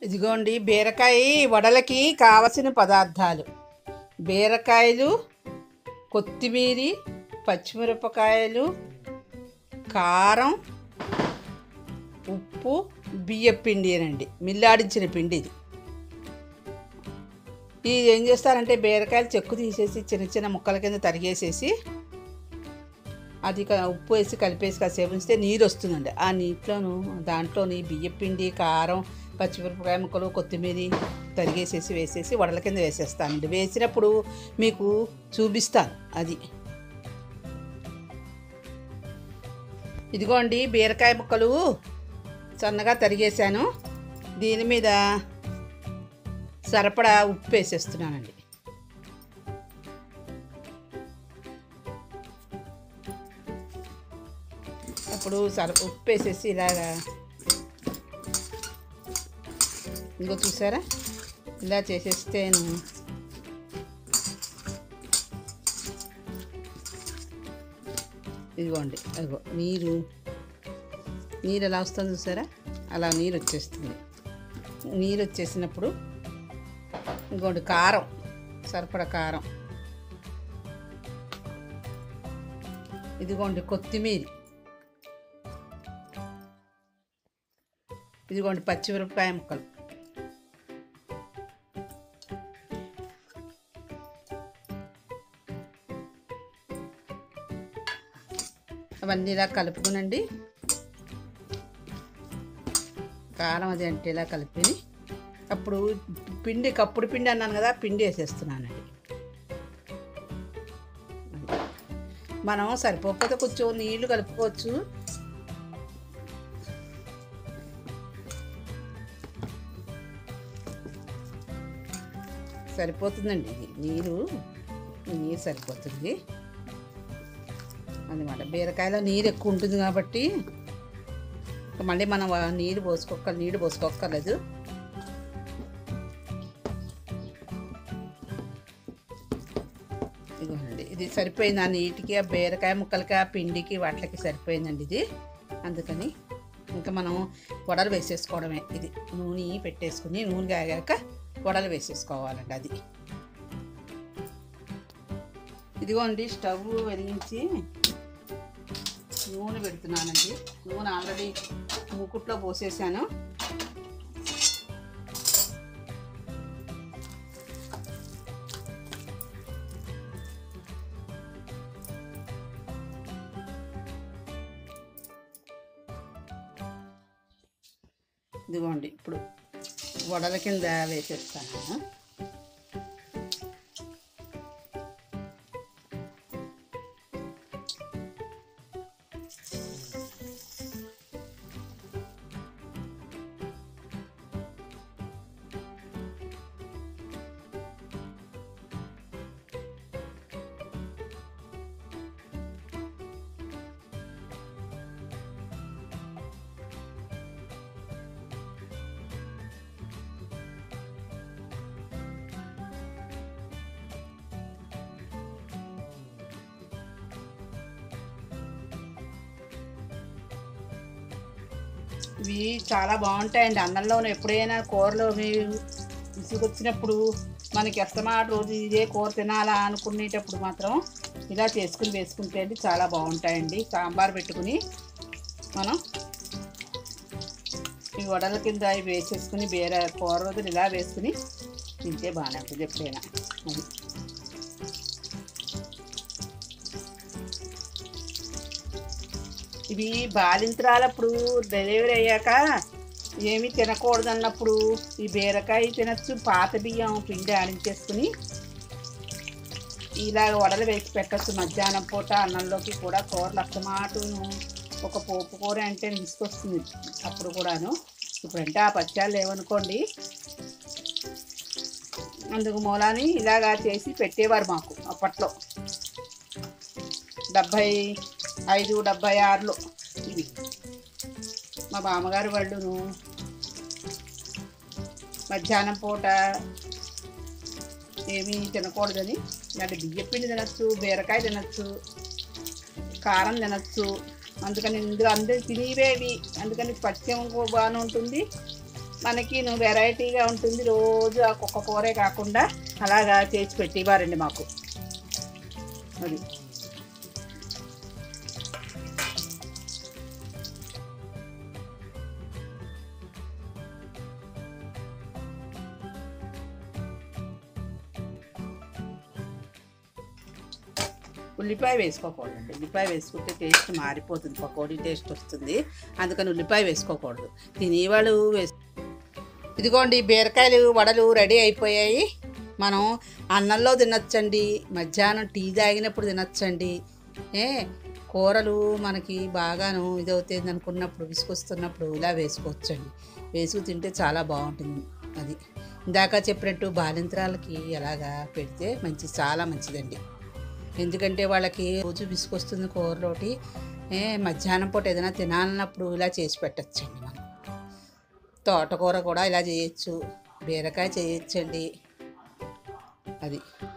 ఇదిగోండి బీరకాయ వడలకి కావలసిన పదార్థాలు బీరకాయలు కొత్తిమీర పచ్చిమిరపకాయలు కారం ఉప్పు బియ్యం పిండి అనండి మిల్లాడించిన పిండి ఇది ఇది ఏం చేస్తారంటే బీరకాయలు చెక్కు తీసేసి చిన్న చిన్న ముక్కల కింద తరిగేసేసి అది క- ఉప్పు వేసి కలిపేసి కాసేపు ఉంచితే నీరు వస్తుందండి ఆ నీటిలోను దాంట్లోని బియ్యం పిండి కారం పచ్చిమిరపకాయ ముక్కలు కొత్తిమీర తరిగేసేసి వేసేసి వడల కింద వేసేస్తానండి వేసినప్పుడు మీకు చూపిస్తాను అది ఇదిగోండి బీరకాయ ముక్కలు సన్నగా తరిగేశాను దీని మీద సరపడా ఉప్పు వేసేస్తున్నానండి అప్పుడు సర ఉప్పు వేసేసి ఇలాగా ఇంకో చూసారా ఇలా చేసేస్తేను ఇదిగోండి అదిగో నీరు నీరు ఎలా వస్తుందో చూసారా అలా నీరు వచ్చేస్తుంది నీరు వచ్చేసినప్పుడు ఇంకోటి కారం సరిపడ కారం ఇదిగోండి కొత్తిమీర ఇదిగోండి పచ్చిమిరపకాయ ముక్కలు అవన్నీ ఇలా కలుపుకునండి కారం అది అంటే ఇలా కలిపి అప్పుడు పిండి కప్పుడు పిండి అన్నాను కదా పిండి వేసేస్తున్నానండి మనం సరిపోకపోతే కొంచెం నీళ్లు కలుపుకోవచ్చు సరిపోతుందండి ఇది నీరు ఈ నీరు సరిపోతుంది అన్నమాట బీరకాయలో నీరు ఎక్కువ ఉంటుంది కాబట్టి ఇక మళ్ళీ మనం ఆ నీరు పోసుకోక నీరు పోసుకోక్కర్లేదు ఇదిగోనండి ఇది సరిపోయింది ఆ నీటికి ఆ బీరకాయ ముక్కలకి ఆ పిండికి వాటికి సరిపోయిందండి ఇది అందుకని ఇంకా మనం వడలు వేసేసుకోవడమే ఇది నూనె పెట్టేసుకుని నూనె కాగాక వడలు వేసేసుకోవాలండి అది ఇదిగోండి స్టవ్ వెలిగించి నూనె పెడుతున్నానండి నూనె ఆల్రెడీ మూకుట్లో పోసేసాను ఇదిగోండి ఇప్పుడు వడల కింద వేసేస్తాను ఇవి చాలా బాగుంటాయండి అన్నంలోనే ఎప్పుడైనా కూరలో విసుగొచ్చినప్పుడు మనకి ఎస్తమాట రోజు ఇదే కూర తినాలా అనుకునేటప్పుడు మాత్రం ఇలా చేసుకుని వేసుకుంటే అండి చాలా బాగుంటాయండి సాంబార్ పెట్టుకుని మనం ఈ వడల కింద ఇవి వేసేసుకుని వేరే కూర రోజులు ఇలా వేసుకుని తింటే బాగానే ఉంటుంది ఎప్పుడైనా అది ఇవి బాలింతరాలప్పుడు డెలివరీ అయ్యాక ఏమీ తినకూడదు అన్నప్పుడు ఈ బీరకాయ తినచ్చు పాత బియ్యం పిండి ఆడించేసుకుని ఇలాగ వడలు వేసి పెట్టచ్చు మధ్యాహ్నం పూట అన్నంలోకి కూడా కూరలు అస్తమాటును ఒక పోపు కూర అంటే తీసుకొస్తుంది అప్పుడు కూడాను ఇప్పుడంటే ఆ పచ్చాలు లేవనుకోండి అందుకు మూలాని ఇలాగా చేసి పెట్టేవారు మాకు అప్పట్లో డెబ్భై ఐదు డెబ్భై ఆరులో ఇవి మా బామ్మగారు వాళ్ళును మధ్యాహ్నం పూట ఏమీ తినకూడదని అంటే బియ్యం పిండి తినచ్చు బీరకాయ తినచ్చు కారం తినచ్చు అందుకని ఇందులో అందరు తినేవేవి అందుకని పథ్యం బాగానే ఉంటుంది మనకి నువ్వు వెరైటీగా ఉంటుంది రోజు ఆ కుక్క కూరే కాకుండా అలాగా చేసి పెట్టేవారండి మాకు అది ఉల్లిపాయ వేసుకోకూడదండి ఉల్లిపాయ వేసుకుంటే టేస్ట్ మారిపోతుంది పకోడీ టేస్ట్ వస్తుంది అందుకని ఉల్లిపాయ వేసుకోకూడదు తినేవాళ్ళు వేసు ఇదిగోండి బీరకాయలు వడలు రెడీ అయిపోయాయి మనం అన్నంలో తినొచ్చండి మధ్యాహ్నం టీ తాగినప్పుడు తినొచ్చండి ఏ కూరలు మనకి బాగాను ఇదవుతుంది అనుకున్నప్పుడు విసుకొస్తున్నప్పుడు ఇలా వేసుకోవచ్చండి వేసుకు తింటే చాలా బాగుంటుంది అది ఇందాక చెప్పినట్టు బాలింతరాలకి ఎలాగా పెడితే మంచి చాలా మంచిదండి ఎందుకంటే వాళ్ళకి రోజు విసుకొస్తుంది కూరలోటి ఏ మధ్యాహ్నం పూట ఏదైనా తినాలన్నప్పుడు ఇలా చేసి పెట్టచ్చండి మనం తోటకూర కూడా ఇలా చేయొచ్చు బీరకాయ చేయొచ్చండి అది